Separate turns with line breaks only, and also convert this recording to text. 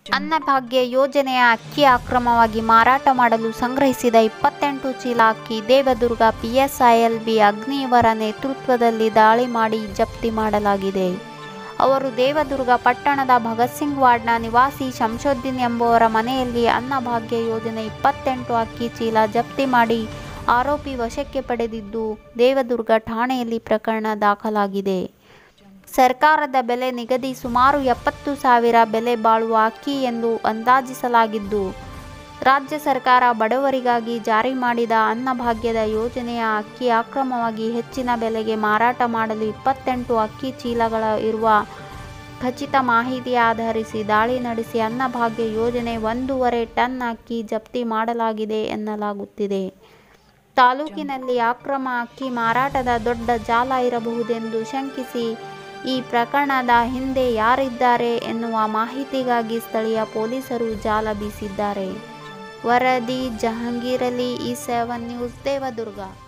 ಅನ್ನಭಾಗ್ಯ ಯೋಜನೆಯ ಅಕ್ಕಿ ಅಕ್ರಮವಾಗಿ ಮಾರಾಟ ಮಾಡಲು ಸಂಗ್ರಹಿಸಿದ ಇಪ್ಪತ್ತೆಂಟು ಚೀಲ ಅಕ್ಕಿ ದೇವದುರ್ಗ ಪಿಎಸ್ಐಎಲ್ಬಿ ಅಗ್ನಿ ಇವರ ನೇತೃತ್ವದಲ್ಲಿ ದಾಳಿ ಮಾಡಿ ಜಪ್ತಿ ಮಾಡಲಾಗಿದೆ ಅವರು ದೇವದುರ್ಗ ಪಟ್ಟಣದ ಭಗತ್ ಸಿಂಗ್ ವಾರ್ಡ್ನ ನಿವಾಸಿ ಶಂಶೋದ್ದೀನ್ ಎಂಬುವರ ಮನೆಯಲ್ಲಿ ಅನ್ನಭಾಗ್ಯ ಯೋಜನೆ ಇಪ್ಪತ್ತೆಂಟು ಅಕ್ಕಿ ಚೀಲ ಜಪ್ತಿ ಮಾಡಿ ಆರೋಪಿ ವಶಕ್ಕೆ ಪಡೆದಿದ್ದು ದೇವದುರ್ಗ ಠಾಣೆಯಲ್ಲಿ ಪ್ರಕರಣ ದಾಖಲಾಗಿದೆ ಸರ್ಕಾರದ ಬೆಲೆ ನಿಗದಿ ಸುಮಾರು ಎಪ್ಪತ್ತು ಸಾವಿರ ಬೆಲೆ ಬಾಳುವ ಅಕ್ಕಿ ಎಂದು ಅಂದಾಜಿಸಲಾಗಿದ್ದು ರಾಜ್ಯ ಸರ್ಕಾರ ಬಡವರಿಗಾಗಿ ಜಾರಿ ಮಾಡಿದ ಅನ್ನಭಾಗ್ಯದ ಯೋಜನೆಯ ಅಕ್ಕಿ ಅಕ್ರಮವಾಗಿ ಹೆಚ್ಚಿನ ಬೆಲೆಗೆ ಮಾರಾಟ ಮಾಡಲು ಇಪ್ಪತ್ತೆಂಟು ಅಕ್ಕಿ ಚೀಲಗಳ ಇರುವ ಖಚಿತ ಮಾಹಿತಿ ಆಧರಿಸಿ ದಾಳಿ ನಡೆಸಿ ಅನ್ನಭಾಗ್ಯ ಯೋಜನೆ ಒಂದೂವರೆ ಟನ್ ಅಕ್ಕಿ ಜಪ್ತಿ ಮಾಡಲಾಗಿದೆ ಎನ್ನಲಾಗುತ್ತಿದೆ ತಾಲೂಕಿನಲ್ಲಿ ಅಕ್ರಮ ಅಕ್ಕಿ ಮಾರಾಟದ ದೊಡ್ಡ ಜಾಲ ಇರಬಹುದೆಂದು ಶಂಕಿಸಿ ಈ ಪ್ರಕರಣದ ಹಿಂದೆ ಯಾರಿದ್ದಾರೆ ಎನ್ನುವ ಮಾಹಿತಿಗಾಗಿ ಸ್ಥಳೀಯ ಪೊಲೀಸರು ಜಾಲ ಬೀಸಿದ್ದಾರೆ ವರದಿ ಜಹಾಂಗೀರ್ ಅಲಿ ಈ ಸೆವೆನ್ ನ್ಯೂಸ್ ದೇವದುರ್ಗ